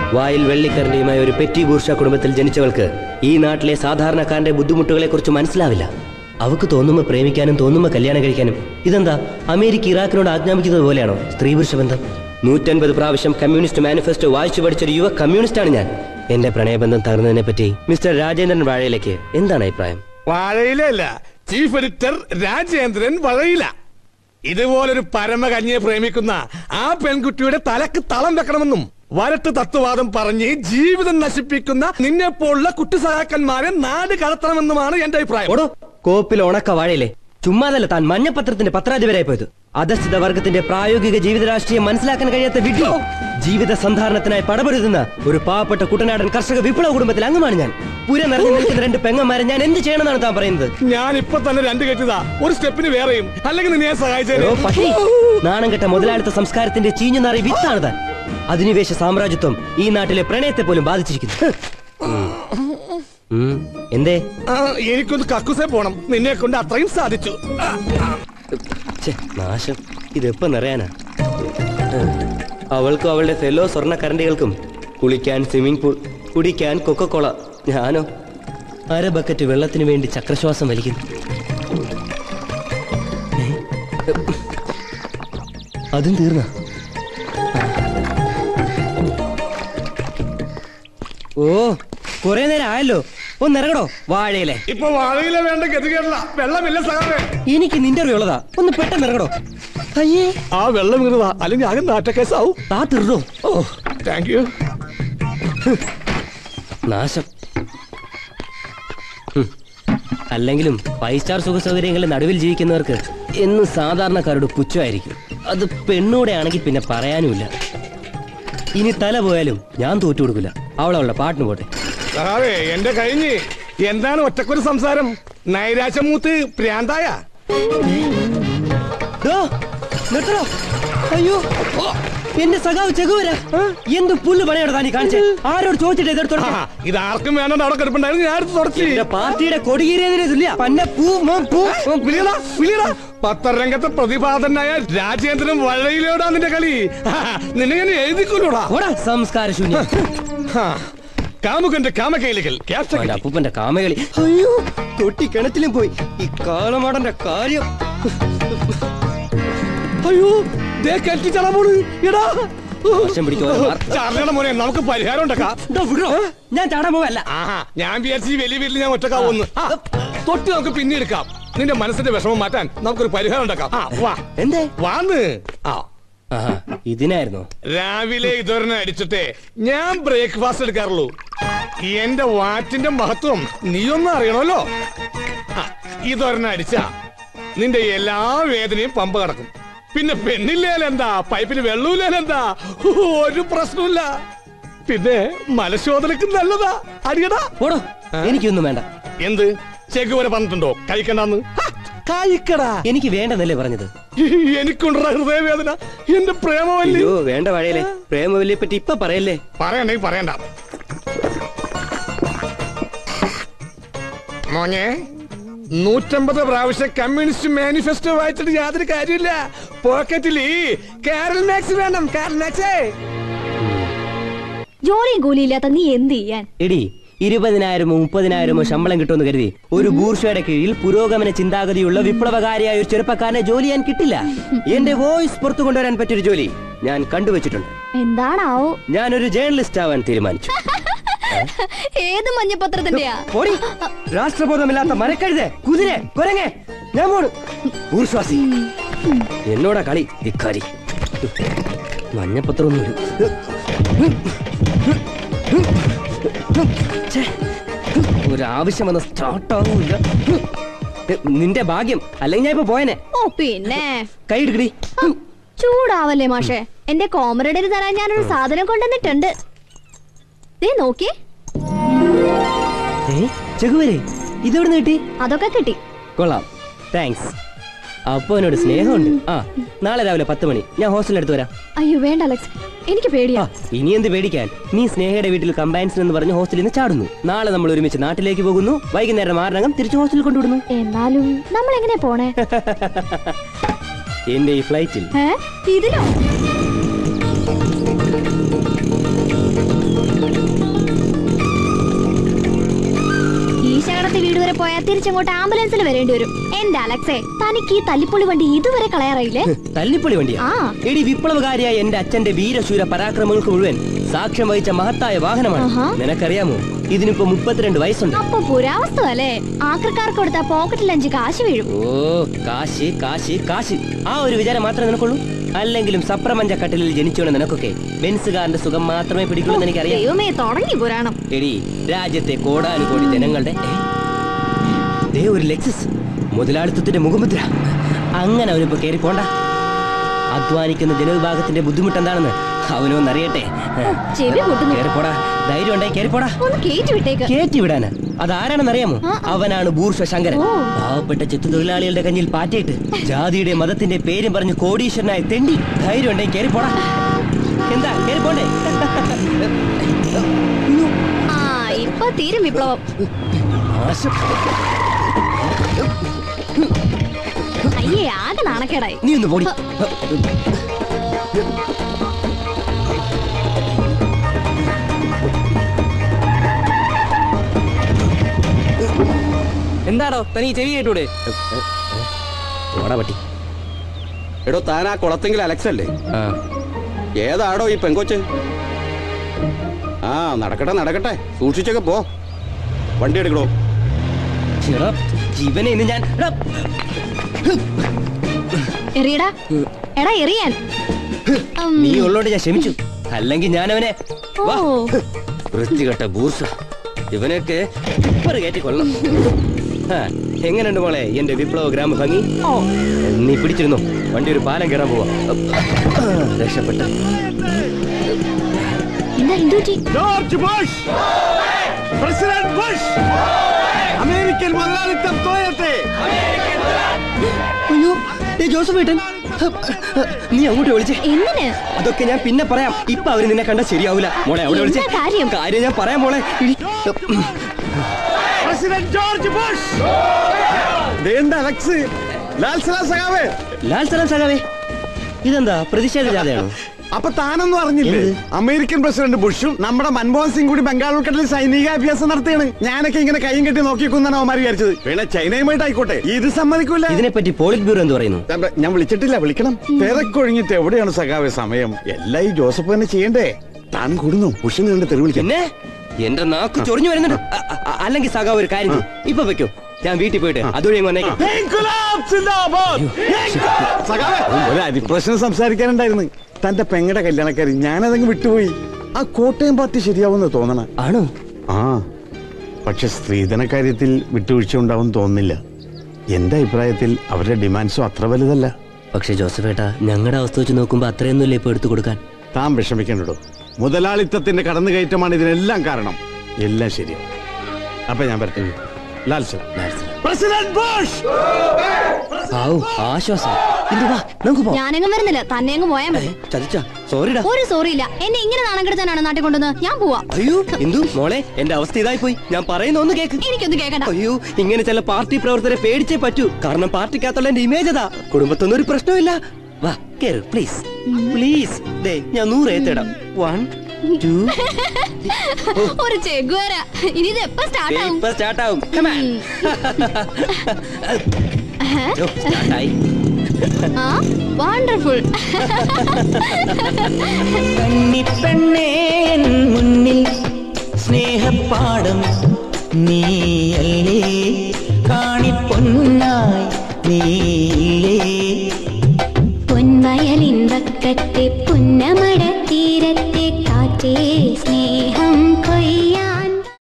വായിൽ വെള്ളിക്കരണ്ടിയുമായ ഒരു പെറ്റി ബൂർഷ കുടുംബത്തിൽ ജനിച്ചവൾക്ക് ഈ നാട്ടിലെ സാധാരണക്കാരന്റെ ബുദ്ധിമുട്ടുകളെ കുറിച്ച് മനസ്സിലാവില്ല അവക്ക് തോന്നുമ്പോ പ്രേമിക്കാനും തോന്നുമ്പോ കല്യാണം കഴിക്കാനും ഇതെന്താ അമേരിക്ക ഇറാഖിനോട് ആജ്ഞാപിക്കുന്നത് പോലെയാണോ സ്ത്രീ പുരുഷ ബന്ധം നൂറ്റൻപത് പ്രാവശ്യം കമ്മ്യൂണിസ്റ്റ് മാനിഫെസ്റ്റോ വായിച്ചു പഠിച്ചൊരു യുവ കമ്മ്യൂണിസ്റ്റാണ് ഞാൻ എന്റെ പ്രണയബന്ധം തകർന്നതിനെ പറ്റി മിസ്റ്റർ രാജേന്ദ്രൻ വാഴയിലേക്ക് എന്താണ് അഭിപ്രായം വാഴയിലല്ല ചീഫ് എഡിറ്റർ രാജേന്ദ്രൻ വഴയില ഇതുപോലൊരു പരമകന്യയെ പ്രേമിക്കുന്ന ആ പെൺകുട്ടിയുടെ തലക്ക് തളം വെക്കണമെന്നും വരട്ട് തത്വവാദം പറഞ്ഞ് ജീവിതം നശിപ്പിക്കുന്ന നിന്നെ പോലുള്ള കുട്ടി സഹാക്കന്മാരെ നാട് കടത്തണമെന്നുമാണ് എന്റെ അഭിപ്രായം ഓടോ കോപ്പിൽ ഉണക്ക വാഴയില്ലേ ചുമ്മാതല്ല താൻ മഞ്ഞപത്രത്തിന്റെ പത്രാധിപരായി പോയത് അധസ്ഥിത വർഗത്തിന്റെ പ്രായോഗിക ജീവിത രാഷ്ട്രീയം മനസ്സിലാക്കാൻ കഴിയാത്ത വിഡ്ഢി ജീവിത സന്ധാരണത്തിനായി പടപൊരുതുന്ന ഒരു പാവപ്പെട്ട കുട്ടനാടൻ കർഷക വിപ്ലവ കുടുംബത്തിൽ അംഗമാണ് ഞാൻ പുര നിറഞ്ഞു നിൽക്കുന്ന രണ്ട് പെങ്ങന്മാരെ ഞാൻ എന്ത് ചെയ്യണമെന്നാണ് താൻ പറയുന്നത് ഞാൻ ഇപ്പൊ തന്നെ രണ്ട് കെട്ടിയതാ ഒരു സ്റ്റെപ്പിന് വേറെയും അല്ലെങ്കിൽ നിന്നെ ഓ, സഹായിച്ചേ പക്ഷേ നാണം കെട്ട മുതലാളിത്ത സംസ്കാരത്തിന്റെ ചീഞ്ഞു നാറി വിത്താണ് താൻ അധിനിവേശ സാമ്രാജ്യത്വം ഈ നാട്ടിലെ പ്രണയത്തെ പോലും ബാധിച്ചിരിക്കുന്നു ഉം. ഉം. എന്തേ എനിക്കൊന്ന് കക്കുസേ പോണം നിന്നെ കൊണ്ട് അത്രയും സാധിച്ചു ആ, ആ. ഛെ, നാശം ഇതെപ്പോ നിറയാനാ ഉം. അവൾക്കും അവളുടെ ഫെലോ സ്വർണ്ണ കരണ്ടികൾക്കും കുളിക്കാൻ സ്വിമ്മിംഗ് പൂൾ കുടിക്കാൻ കൊക്കക്കോള ഞാനോ അര ബക്കറ്റ് വെള്ളത്തിന് വേണ്ടി ചക്രശ്വാസം വലിക്കുന്നു ഏ? അതും തീർന്ന ഓ കുറെ നേരം ആയല്ലോ ഒന്ന് ഇറങ്ങടോ വാഴയിലെ ഇപ്പൊ വാഴയില വേണ്ട ഗതികേടില്ല വെള്ളമില്ല സഹാവേ എനിക്ക് നിന്റെ അറിവുള്ളതാ ഒന്ന് പെട്ടെന്ന് ഇറങ്ങടോ അയ്യേ ആ വെള്ളം വീണതാ അല്ലെങ്കിൽ ആകെ നാറ്റക്കേസാവും താ തീർന്നോ ഓ താങ്ക് യു നാശം ഹും. അല്ലെങ്കിലും ഫൈവ് സ്റ്റാർ സുഖ സൗകര്യങ്ങളുടെ നടുവിൽ ജീവിക്കുന്നവർക്ക് എന്നും സാധാരണക്കാരോട് പുച്ഛമായിരിക്കും അത് പെണ്ണൂടെ ആണെങ്കിൽ പിന്നെ പറയാനുമില്ല ഇനി തല പോയാലും ഞാൻ തോറ്റു കൊടുക്കില്ല അവളവളുടെ പാട്ടിന് പോട്ടെ സഹാവേ എന്റെ കഴിഞ്ഞ് എന്താണ് ഒറ്റക്കൊരു സംസാരം നൈരാശ്യമൂത്ത് പ്രാന്തായ ദോ, നിർത്തണോ അയ്യോ ഓ, എന്റെ സഖാവ് ചെകുവര എന്ത് പുല്ല് പണിയാണ് താനീ കാണിച്ചേ ആരോട് ചോദിച്ചിട്ട് ഇതെടുത്തോ ആ, ഇത് ആർക്കും വേണ്ട അവിടെ കിടപ്പുണ്ടായിരുന്നു ഞാൻ എടുത്ത് തുടച്ചു എന്റെ പാർട്ടിയുടെ കൊടികീറിയതിന് തുല്യ പന്ന പൂ മോൻ പൂ വിളിയടാ വിളിയടാ പത്രരംഗത്തെ പ്രതിപാദനായ രാജേന്ദ്രൻ വഴയിലോടാ നിന്റെ കളി ആ, നിന്നെ ഞാൻ എഴുതിക്കൊല്ലൂടാ ഓടാ സംസ്കാര ശൂന്യ ആ, കാമുകന്റെ കാമകൈലികൾ ക്യാപ്റ്റൻ അവന്റെ അപ്പൂപ്പന്റെ കാമകളി അയ്യോ തൊട്ടി കിണറ്റിലും പോയി ഈ കാളമാടന്റെ കാര്യം അയ്യോ ദേ കെട്ടിച്ചള പോണ് എടാ വർഷം പിടിക്കുവാൻ മാർ- ചാർലിയുടെ മോനെ നമുക്ക് പരിഹാരം ഉണ്ടാക്കാം ദോ വിടോ. ഞാൻ ചാടാൻ പോവല്ല ആഹാ ഞാൻ വിചാരിച്ചു ഈ വലിയ വീട്ടിൽ ഞാൻ ഒറ്റക്കാവുന്നു ആ, തൊട്ട് നമുക്ക് പിന്നെ എടുക്കാം നിന്റെ മനസ്സിന്റെ വിഷമം മാറ്റാൻ നമുക്കൊരു പരിഹാരം ഉണ്ടാക്കാം ആ വാ എന്തേ വാന്ന് ആ ആഹാ ഇതിനായിരുന്നോ രാവിലെ ഇതൊരെണ്ണം അടിച്ചിട്ടേ ഞാൻ ബ്രേക്ക്ഫാസ്റ്റ് എടുക്കാറുള്ളൂ എന്റെ വാറ്റിന്റെ മഹത്വം നീയൊന്നും അറിയണമല്ലോ ആ, ഇതൊരെണ്ണം അടിച്ചാ നിന്റെ എല്ലാ വേദനയും പമ്പ കിടക്കും പിന്നെ പെണ്ണില്ലേലെന്താ പൈപ്പിൽ വെള്ളമില്ലേലെന്താ ഒരു പ്രശ്നമില്ല പിന്നെ മലശോധനക്ക് നല്ലതാ അടിയടാ ഓടോ എനിക്കൊന്നും വേണ്ട എന്ത് ചെക്ക് വരെ പറഞ്ഞിട്ടുണ്ടോ കഴിക്കണ്ടെന്ന് കഴിക്കടാ എനിക്ക് വേണ്ടെന്നല്ലേ പറഞ്ഞത് എനിക്കുണ്ടോ ഹൃദയവേദന എന്റെ പ്രേമവല്ലി അയ്യോ വേണ്ട വഴയല്ലേ പ്രേമവല്ലിയെ പറ്റി ഇപ്പൊ പറയല്ലേ പറയണ്ടെങ്കിൽ പറയണ്ട മോനെ നൂറ്റമ്പത് പ്രാവശ്യം കമ്മ്യൂണിസ്റ്റ് മാനിഫെസ്റ്റോ വായിച്ചിട്ട് യാതൊരു കാര്യമില്ല പോക്കറ്റിൽ കാരൽ മാക്സ് വേണം കാരൽ മാക്സേ ജോലിയും കൂലിയില്ലാത്ത നീ എന്ത് ചെയ്യാൻ എടി ഇരുപതിനായിരമോ മുപ്പതിനായിരമോ ശമ്പളം കിട്ടുമെന്ന് കരുതി ഒരു ബൂർഷയുടെ കീഴിൽ പുരോഗമന ചിന്താഗതിയുള്ള വിപ്ലവകാരിയായ ഒരു ചെറുപ്പക്കാരനെ ജോലി ചെയ്യാൻ കിട്ടില്ല എന്റെ വോയിസ് പുറത്തു കൊണ്ടുവരാൻ പറ്റിയൊരു ജോലി ഞാൻ കണ്ടുവച്ചിട്ടുണ്ട് എന്താണാവോ ഞാനൊരു ജേർണലിസ്റ്റ് ആവാൻ തീരുമാനിച്ചു ഏത് മഞ്ഞപത്രത്തിന്റെയാ ഓടി രാഷ്ട്രബോധമില്ലാത്ത മരക്കഴുത കുതിര കുരങ്ങ ഞാൻ പോണു ഊർശ്വാസി എന്നോടാ കളി ധിക്കാരി മഞ്ഞപ്പത്രമൊന്നും ഒരാവശ്യം വന്ന് സ്റ്റാർട്ട് ആകൂല നിന്റെ ഭാഗ്യം അല്ലെങ്കിൽ ഞാൻ ഇപ്പൊ പോയനെ ഓ പിന്നെ കൈ എടുക്കടി ചൂടാവല്ലേ മാഷെ എന്റെ കോമറേഡിന് തരാൻ ഞാനൊരു സാധനം കൊണ്ടുവന്നിട്ടുണ്ട് ദേ നോക്കിയേ ഏ ചെകുവരെ ഇതെവിടെ കിട്ടി അതൊക്കെ കിട്ടി കൊള്ളാം താങ്ക്സ് അപ്പൊ എന്നോട് സ്നേഹമുണ്ട് ആ നാളെ രാവിലെ പത്ത് മണി ഞാൻ ഹോസ്റ്റലിൽ എടുത്തു വരാം അയ്യോ വേണ്ട അലക്സ് എനിക്ക് പേടിയാ ഇനി എന്ത് പേടിക്കാൻ നീ സ്നേഹയുടെ വീട്ടിൽ കമ്പൈൻസ് എന്ന് പറഞ്ഞ് ഹോസ്റ്റലിൽ നിന്ന് ചാടുന്നു നാളെ നമ്മൾ ഒരുമിച്ച് നാട്ടിലേക്ക് പോകുന്നു വൈകുന്നേരം ആറിനകം തിരിച്ച് ഹോസ്റ്റലിൽ കൊണ്ടുവിടുന്നു എന്നാലും നമ്മൾ എങ്ങനെ പോണേ എന്റെ ഈ ഫ്ലൈറ്റിൽ ഏ ഇതിലോ ഈ ശകടത്തെ വീട് വരെ പോയാൽ തിരിച്ചങ്ങോട്ട് ആംബുലൻസിൽ വരേണ്ടി വരും എന്റെ അലക്സേ തനിക്ക് ഈ തല്ലിപ്പൊളി വണ്ടി ഇതുവരെ കളയാറായില്ലേ തല്ലിപ്പൊളി വണ്ടിയാ ആ. എടി വിപ്ലവകാരിയായ എന്റെ അച്ഛന്റെ വീരശൂര പരാക്രമങ്ങൾക്ക് മുഴുവൻ സാക്ഷ്യം വഹിച്ച മഹത്തായ വാഹനമാണ് ആഹാ. നിനക്കറിയാമോ ഇതിനിപ്പോ മുപ്പത്തിരണ്ട് വയസ്സുണ്ട് അപ്പൊ പുരാവസ്തു അല്ലേ ആക്രക്കാർക്ക് കൊടുത്ത പോക്കറ്റിൽ അഞ്ച് കാശ് വീഴും ഓ കാശ് കാശ് കാശ് ആ ഒരു വിചാരം മാത്രമേ നിനക്കുള്ളൂ അല്ലെങ്കിലും സപ്രമഞ്ച കട്ടിലിൽ ജനിച്ചോണ്ട് നിനക്കൊക്കെ ബെൻസുകാരന്റെ സുഖം മാത്രമേ പിടിക്കുള്ളൂ എന്ന് എനിക്കറിയാം ദൈവമേ തുടങ്ങി പുരാണം എടി രാജ്യത്തെ കോടാനുകോടി ജനങ്ങളുടെ ഏ? ദേ ഒരു ലെക്സസ് മുതലാളിത്തത്തിന്റെ മുഖമുദ്ര അങ്ങനെ അവനിപ്പോ കയറി പോണ്ട അധ്വാനിക്കുന്ന ജനവിഭാഗത്തിന്റെ ബുദ്ധിമുട്ട് എന്താണെന്ന് അവനൊന്നറിയട്ടെ ചെവി പൊട്ടുന്നു കേറിപ്പോടാ ധൈര്യം ഉണ്ടായി കേറിപ്പോടാ ഒന്ന് കേറ്റി വിട്ടേക്ക് കേറ്റി വിടാന് അതാരാണെന്നറിയാമോ ആ. അവനാണ് ബൂർഷ ശങ്കരൻ ഓ. പാവപ്പെട്ട ചെത്തു തൊഴിലാളികളുടെ കഞ്ഞിൽ പാറ്റയിട്ട് ജാതിയുടെ മതത്തിന്റെ പേരും പറഞ്ഞ് കോടീശ്വരനായി തെണ്ടി ധൈര്യം ഉണ്ടെങ്കിൽ കേറിപ്പോടാ എന്താ കേറിപ്പോണ്ടേ ആ ഇപ്പൊ തീരും വിപ്ലവം നാശം. അയ്യേ ആകെ നാണക്കേടായി നീ ഒന്ന് പോടി എന്താടോ തനിക്ക് ചെവി കേട്ടൂടെ ഓടാ പട്ടി എടോ താൻ ആ കുളത്തെങ്കിൽ അലക്സ് അല്ലേ ആ ഏതാടോ ഈ പെങ്കൊച്ച് ആ നടക്കട്ടെ നടക്കട്ടെ സൂക്ഷിച്ചൊക്കെ പോ വണ്ടി എടുക്കണോ എടാ, ഇവനെ ഇന്ന് ഞാൻ എടാ, എറിയടാ എടാ എറിയാൻ ഉം. നീ ഉള്ളോണ്ട് ഞാൻ ക്ഷമിച്ചു അല്ലെങ്കിൽ ഞാൻ അവനെ ഓ വാ. വൃത്തികെട്ട ബൂർഷ ഇവനൊക്കെ ഇപ്പറ് കയറ്റി കൊള്ളണം ആ, എങ്ങനെയുണ്ട് മോളെ എന്റെ വിപ്ലവ ഗ്രാമ ഭംഗി ഓ നീ പിടിച്ചിരുന്നു വണ്ടി ഒരു പാലം കയറാൻ പോവാ രക്ഷപ്പെട്ട എന്താ ഹിന്ദുജി George Bush president Bush American മുതലാളിത്തം തോയട്ടെ അയ്യോ ദേ ജോസഫ് ഏട്ടൻ നീ അങ്ങോട്ട് വിളിച്ചേ എന്തിന് അതൊക്കെ ഞാൻ പിന്നെ പറയാം ഇപ്പൊ അവര് നിന്നെ കണ്ട ശരിയാവൂല മോളെ അവിടെ വിളിച്ചേ എന്താ കാര്യം? കാര്യം ഞാൻ പറയാം മോളെ ഇടി. പ്രസിഡന്റ് ജോർജ് ബുഷ് ദേണ്ട അലക്സ് ലാൽ സലാം സഖാവേ ലാൽ സലാം സഖാവേ ഇതെന്താ പ്രതിഷേധ ജാഥയാണോ അപ്പൊ താനൊന്നും അറിഞ്ഞില്ലേ അമേരിക്കൻ പ്രസിഡന്റ് ബുഷും നമ്മുടെ മൻമോഹൻ സിംഗ് കൂടി ബംഗാൾ ഉൾക്കടലിൽ സൈനിക അഭ്യാസം നടത്തിയാണ് ഞാനൊക്കെ ഇങ്ങനെ കൈയും കെട്ടി നോക്കിക്കുന്നാണ് അവന്മാർ വിചാരിച്ചത് പിന്നെ ചൈനയുമായിട്ട് ആയിക്കോട്ടെ ഇത് സമ്മതിക്കൂല ഇതിനെപ്പറ്റി പോളിറ്റ് ബ്യൂറോ എന്ത് പറയുന്നു ഞാൻ- ഞാൻ വിളിച്ചിട്ടില്ല വിളിക്കണം തിരക്കൊഴിഞ്ഞിട്ട് എവിടെയാണ് സഖാവെ സമയം എല്ലാം ഈ ജോസഫ് തന്നെ ചെയ്യണ്ടേ താൻ കൂടുന്നു ബുഷിന് കണ്ട് തെറി വിളിക്കാം പിന്നെ എന്റെ നാക്ക് ചൊറിഞ്ഞു വരുന്നുണ്ട് അ- അ- അല്ലെങ്കിൽ സഖാവ് ഒരു കാര്യം ചെയ്യ്. ഇപ്പൊ വെക്കോ ഞാൻ വീട്ടിൽ പോയിട്ട് അതുവഴി അങ്ങ് വന്നേക്കാം സഖാവേ, ഒരു അരിപ്രശ്നം സംസാരിക്കാനുണ്ടായിരുന്നു തന്റെ പെങ്ങടെ കല്യാണക്കാരി ഞാനതങ്ങ് വിട്ടുപോയി ആ കോട്ടയം പാർട്ടി ശരിയാവുമെന്ന് തോന്നണ ആണോ ആ പക്ഷെ സ്ത്രീധന കാര്യത്തിൽ വിട്ടുവീഴ്ച ഉണ്ടാവും തോന്നുന്നില്ല എന്റെ അഭിപ്രായത്തിൽ അവരുടെ ഡിമാൻഡ്സും അത്ര വലുതല്ല പക്ഷെ ജോസഫ് ഏട്ടാ ഞങ്ങളുടെ അവസ്ഥ വെച്ച് നോക്കുമ്പോ അത്രയൊന്നുമില്ല ഇപ്പൊ എടുത്തു കൊടുക്കാൻ താൻ വിഷമിക്കണ്ടോ മുതലാളിത്തത്തിന്റെ കടന്നുകയറ്റമാണ് ഇതിനെല്ലാം കാരണം എല്ലാം ശരിയാവും അപ്പൊ ഞാൻ വരട്ടെ ലാൽ സലാം ലാൽ സലാം. പ്രസിഡന്റ് ബുഷ് ആവൂ ആശ്വാസം ഇന്ദു വാ നമുക്ക് പോവാം ഞാനെങ്ങും വരുന്നില്ല തന്നെ അങ്ങ് പോയാൽ മതി ചതിച്ച സോറിടാ ഒരു സോറി ഇല്ല എന്നെ ഇങ്ങനെ നാണം കെടുത്താനാണ് നാട്ടിൽ കൊണ്ടുവന്ന് ഞാൻ പോവാ അയ്യോ ഇന്ദു മോളെ എന്റെ അവസ്ഥ ഇതായി പോയി ഞാൻ പറയുന്ന ഒന്ന് കേക്ക് എനിക്കൊന്നും കേൾക്കണ്ട അയ്യോ ഇങ്ങനെ ചില പാർട്ടി പ്രവർത്തകരെ പേടിച്ചേ പറ്റൂ കാരണം പാർട്ടിക്കകത്തുള്ള എന്റെ ഇമേജ് അതാ കുടുംബത്തൊന്നും ഒരു പ്രശ്നമില്ല വാ കേറ് പ്ലീസ് പ്ലീസ് ദേ ഞാൻ നൂറ് ഏത്തിടാം വൺ ടു ഒരു ചെഗുവര ഇനി ഇത് എപ്പോ സ്റ്റാർട്ട് ആവും ഇപ്പൊ സ്റ്റാർട്ട് ആവും Come on. ഓ, start ആയി ആ വണ്ടർഫുൾ കന്നിപ്പെണ്ണേ എൻ മുന്നിൽ സ്നേഹപ്പാടം നീയല്ലേ കാണിപ്പൊന്നായി നീയില്ലേ പൊൻവയലിൻ വക്കത്തെ പുന്നമട തീരത്തെ